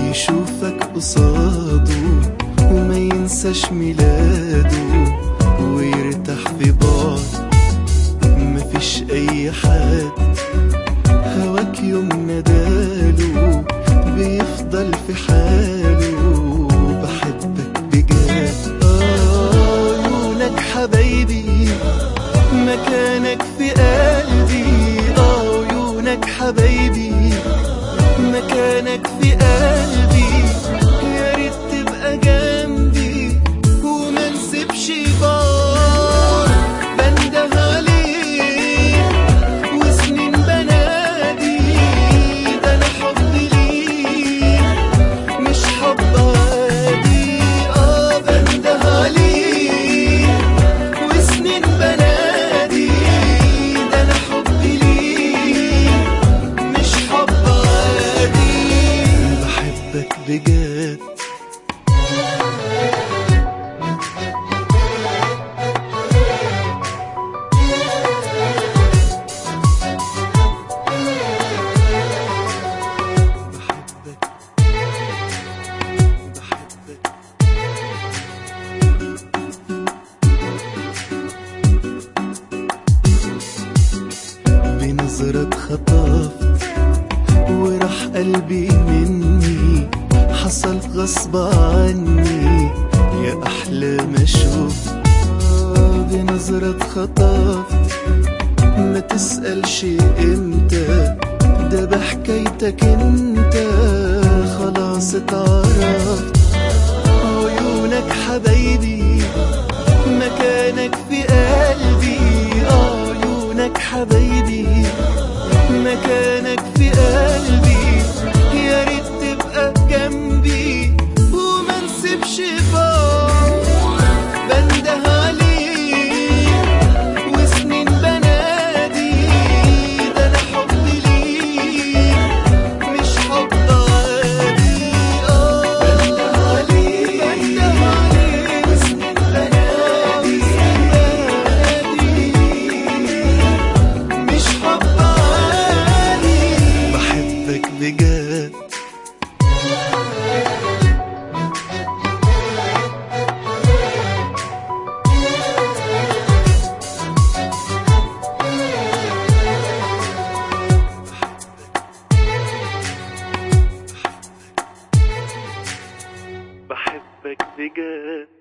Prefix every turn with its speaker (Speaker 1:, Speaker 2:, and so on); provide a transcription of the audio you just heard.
Speaker 1: يشوفك قصاده وما ينساش ميلاده ويرتاح في بعد مفيش اي حد هواك يوم نداله بيفضل في حاله بحبك بجد آه عيونك حبايبي مكانك في قلبي اه عيونك حبايبي مكانك في قلبي يا ريت تبقى جنبي وما نسيبش بعض بنده عليك وسنين بنادي ده انا حبي ليك مش حب عادي اه بنده عليك وسنين بنادي ده انا حبي ليك مش حب عادي بحبك بجد بحبك بحبك بنظرة اتخطفت وراح قلبي مني حصل غصب عني يا أحلى ما شفت آه، بنظرة اتخطفت ما تسألش امتى ده بحكايتك انت خلاص اتعرفت عيونك حبايبي مكانك في قلبي اه عيونك حبايبي مكانك في قلبي يا ريت تبقى جنبي وما نسيبش بعض بنده عليك وسنين بنادي ده انا حبي ليك مش حب عادي اه بنده عليك بنده عليك وسنين بنادي بنادي مش حب عادي بحبك بجد بحبك بجد